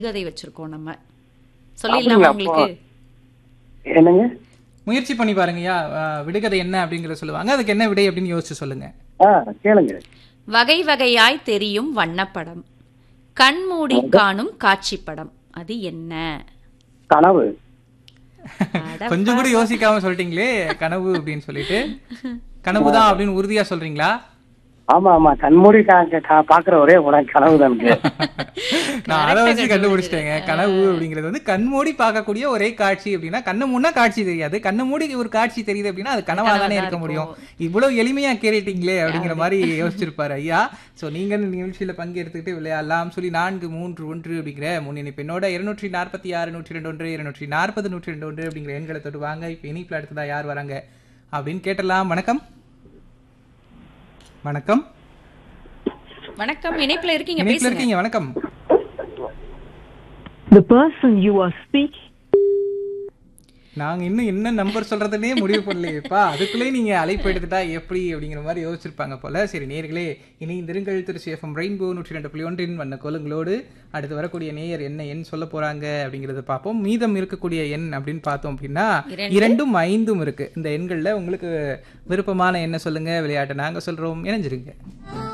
கதை வச்சிருக்கோம் நம்ம சொல்லிடலாமா அப்படிங்களா? உங்களுக்கு என்னங்க முயற்சி பண்ணி பாருங்கய்யா அஹ், விடுகதை என்ன அப்படிங்கறத சொல்லுவாங்க அதுக்கு என்ன விடை அப்படின்னு யோசிச்சு சொல்லுங்க ஆ கேளுங்க வகை வகையாய் தெரியும் வண்ணப்படம் கண்மூடி காணும் காட்சி படம் அது என்ன கனவு அட கொஞ்சம் கூட யோசிக்காம சொல்லிட்டீங்களே கனவு அப்படின்னு சொல்லிட்டு கனவுதான் அப்படின்னு உறுதியா சொல்றீங்களா ஆமா ஆமா கண்மூடி கா- கா- பாக்குற ஒரே உனக்கு கனவு தான் நான் அதை வச்சு கண்டுபிடிச்சிட்டேங்க கனவு அப்படிங்கிறது வந்து கண்மூடி பார்க்கக்கூடிய ஒரே காட்சி அப்படின்னா கண்ணு முன்னா காட்சி தெரியாது கண்ணு மூடி ஒரு காட்சி தெரியுது அப்படின்னா அது கனவா தானே இருக்க முடியும் இவ்வளவு எளிமையா கேட்டுட்டீங்களே அப்படிங்கிற மாதிரி யோசிச்சிருப்பாரு ஐயா சோ நீங்க இந்த நிகழ்ச்சியில பங்கெடுத்துக்கிட்டு விளையாடலாம் சொல்லி நான்கு மூன்று ஒன்று அப்படிங்கிற முன்னணி பெண்ணோட இருநூற்றி நாற்பத்தி ஆறு நூற்றி ரெண்டு ஒன்று இருநூற்றி நாற்பது நூற்றி ரெண்டு ஒன்று அப்படிங்கிற எண்களை தொட்டு வாங்க இப்ப இனிப்புல அடுத்ததா யார் வராங்க அப்படின்னு கேட்டலாம் வணக்கம் வணக்கம் வணக்கம் இணைப்புல இருக்கீங்க இணைப்புல பேசுங்க இருக்கீங்க வணக்கம் The person you are speaking நாங்க இன்னும் என்ன நம்பர் சொல்றதுன்னே முடிவு பண்ணலையேப்பா அதுக்குள்ளே நீங்க அழைப்பு எடுத்துட்டா எப்படி அப்படிங்கிற மாதிரி யோசிச்சிருப்பாங்க போல சரி நேர்களே இனி திருங்கள் திருச்சி எஃப்எம் ரெயின்போ நூற்றி ரெண்டு புள்ளி ஒன்றின் வண்ண கோலங்களோடு அடுத்து வரக்கூடிய நேயர் என்ன எண் சொல்ல போறாங்க அப்படிங்கறத பார்ப்போம் மீதம் இருக்கக்கூடிய எண் அப்படின்னு பார்த்தோம் அப்படின்னா இரண்டு. இரண்டும் ஐந்தும் இருக்கு இந்த எண்கள்ல உங்களுக்கு விருப்பமான என்ன சொல்லுங்க விளையாட்டை நாங்க சொல்றோம் இணைஞ்சிருங்க